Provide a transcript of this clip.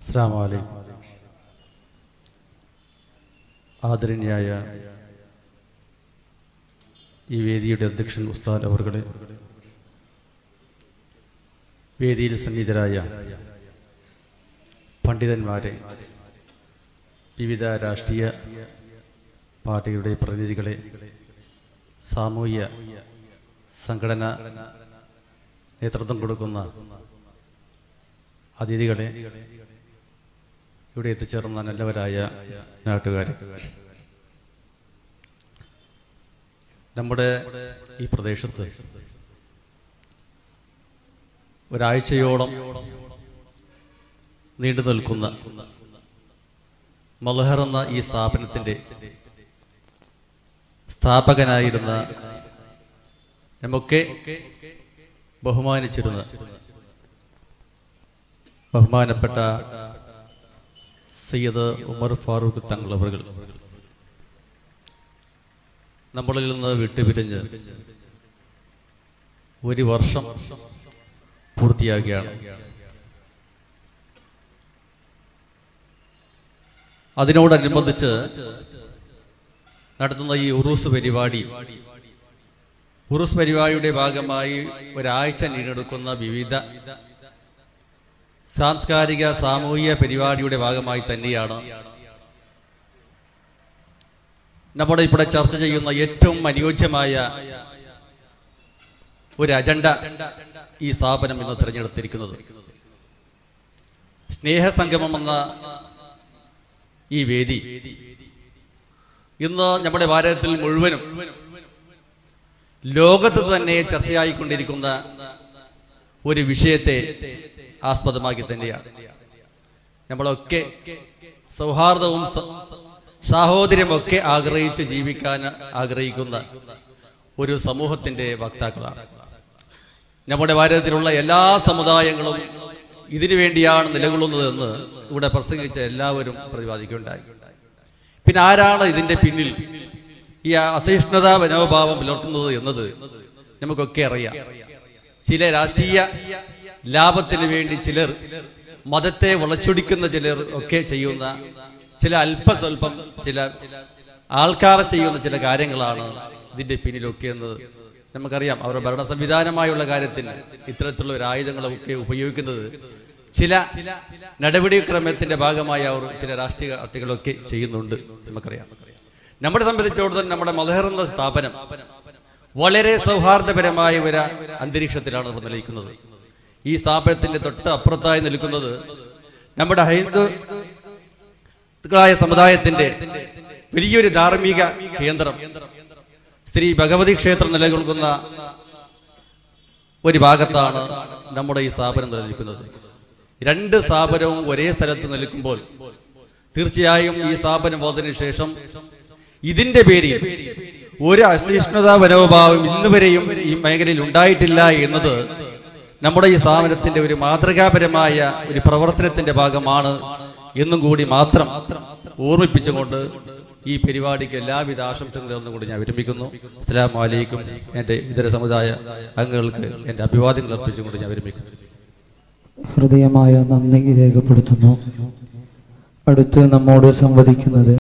അസ്സാം വലൈക്കും ആദരണീയായ ഈ വേദിയുടെ അധ്യക്ഷൻ ഉസ്താദ് അവർകളെ വേദിയിൽ സന്നിധരായ പണ്ഡിതന്മാരെ വിവിധ രാഷ്ട്രീയ പാർട്ടികളുടെ പ്രതിനിധികളെ സാമൂഹ്യ സംഘടന നേതൃത്വം കൊടുക്കുന്ന അതിഥികളെ ഇവിടെ എത്തിച്ചേർന്ന നല്ലവരായ നാട്ടുകാരെ നമ്മുടെ ഈ പ്രദേശത്ത് ഒരാഴ്ചയോളം നീണ്ടു നിൽക്കുന്ന മലഹർ എന്ന ഈ സ്ഥാപനത്തിൻ്റെ സ്ഥാപകനായിരുന്ന നമുക്ക് ബഹുമാനിച്ചിരുന്ന ബഹുമാനപ്പെട്ട സയ്യദ് ഉമർ ഫാറൂഖ് തങ്ങൾ അവർ നമ്മളിൽ നിന്ന് വിട്ടുപിരിഞ്ഞ് ഒരു വർഷം പൂർത്തിയാകുകയാണ് അതിനോടനുബന്ധിച്ച് നടത്തുന്ന ഈ ഉറൂസ് പരിപാടി ഉറൂസ് പരിപാടിയുടെ ഭാഗമായി ഒരാഴ്ച നീണ്ടെടുക്കുന്ന വിവിധ സാംസ്കാരിക സാമൂഹിക പരിപാടിയുടെ ഭാഗമായി തന്നെയാണ് നമ്മുടെ ഇവിടെ ചർച്ച ചെയ്യുന്ന ഏറ്റവും അനുയോജ്യമായ ഒരു അജണ്ട ഈ സ്ഥാപനം ഇന്ന് തിരഞ്ഞെടുത്തിരിക്കുന്നത് സ്നേഹസംഗമം എന്ന ഈ വേദി ഇന്ന് നമ്മുടെ ഭാരതത്തിൽ മുഴുവനും ലോകത്ത് തന്നെ ചർച്ചയായിക്കൊണ്ടിരിക്കുന്ന ഒരു വിഷയത്തെ ആസ്പദമാക്കി തന്നെയാണ് നമ്മളൊക്കെ സൗഹാർദ്ദവും സ- സാഹോദര്യമൊക്കെ ആഗ്രഹിച്ച് ജീവിക്കാൻ ആഗ്രഹിക്കുന്ന ഒരു സമൂഹത്തിന്റെ വക്താക്കളാണ് നമ്മുടെ ഭാരതത്തിലുള്ള എല്ലാ സമുദായങ്ങളും ഇതിനു വേണ്ടിയാണ് നിലകൊള്ളുന്നതെന്ന് ഇവിടെ പ്രസംഗിച്ച എല്ലാവരും പ്രതിപാദിക്കുകയുണ്ടായി പിന്നെ ആരാണ് ഇതിന്റെ പിന്നിൽ ഈ അസഹിഷ്ണുതാ മനോഭാവം പുലർത്തുന്നത് എന്നത് നമുക്കൊക്കെ അറിയാം ചില രാഷ്ട്രീയ ലാഭത്തിന് വേണ്ടി ചിലർ മതത്തെ വളച്ചൊടിക്കുന്ന ചിലർ ഒക്കെ ചെയ്യുന്ന ചില അല്പസ്വല്പം ചില ആൾക്കാർ ചെയ്യുന്ന ചില കാര്യങ്ങളാണ് ഇതിന്റെ പിന്നിലൊക്കെ എന്ന് നമുക്കറിയാം അവരുടെ ഭരണ സംവിധാനമായുള്ള കാര്യത്തിന് ഇത്തരത്തിലുള്ള ഒരു ആയുധങ്ങളൊക്കെ ഉപയോഗിക്കുന്നത് ചില നടപടിക്രമത്തിന്റെ ഭാഗമായി അവർ ചില രാഷ്ട്രീയ പാർട്ടികളൊക്കെ ചെയ്യുന്നുണ്ട് നമുക്കറിയാം നമ്മളെ സംബന്ധിച്ചിടത്തോളം നമ്മുടെ മലഹർ എന്ന സ്ഥാപനം വളരെ സൗഹാർദ്ദപരമായ ഒരു അന്തരീക്ഷത്തിലാണ് നമ്മൾ നിലനിൽക്കുന്നത് ഈ സ്ഥാപനത്തിന്റെ തൊട്ട് അപ്പുറത്തായി നിൽക്കുന്നത് നമ്മുടെ ഹൈന്ദു ായ സമുദായത്തിന്റെ വലിയൊരു ധാർമ്മിക കേന്ദ്രം ശ്രീ ഭഗവതി ക്ഷേത്രം നിലകൊള്ളുന്ന ഒരു ഭാഗത്താണ് നമ്മുടെ ഈ സ്ഥാപനം നിലനിൽക്കുന്നത് രണ്ട് സ്ഥാപനവും ഒരേ സ്ഥലത്ത് നിൽക്കുമ്പോൾ തീർച്ചയായും ഈ സ്ഥാപനം വന്നതിന് ശേഷം ഇതിന്റെ പേരിൽ ഒരു അസഹിഷ്ണുതാ മനോഭാവം ഇന്നുവരെയും ഈ മേഖലയിൽ ഉണ്ടായിട്ടില്ല എന്നത് നമ്മുടെ ഈ സ്ഥാപനത്തിന്റെ ഒരു മാതൃകാപരമായ ഒരു പ്രവർത്തനത്തിന്റെ ഭാഗമാണ് എന്നും കൂടി മാത്രം ഓർമ്മിപ്പിച്ചുകൊണ്ട് ഈ പരിപാടിക്ക് എല്ലാവിധ ആശംസകളും നേർന്നുകൊണ്ട് ഞാൻ വിരമിക്കുന്നു അസ്സലാമു അലൈക്കും എൻ്റെ ഇതര സമുദായ അംഗങ്ങൾക്ക് എൻ്റെ അഭിവാദ്യങ്ങൾ അർപ്പിച്ചുകൊണ്ട് ഞാൻ വിരമിക്കുന്നു ഹൃദയമായ നന്ദി രേഖപ്പെടുത്തുന്നു അടുത്ത് നമ്മോട് സംവദിക്കുന്നത്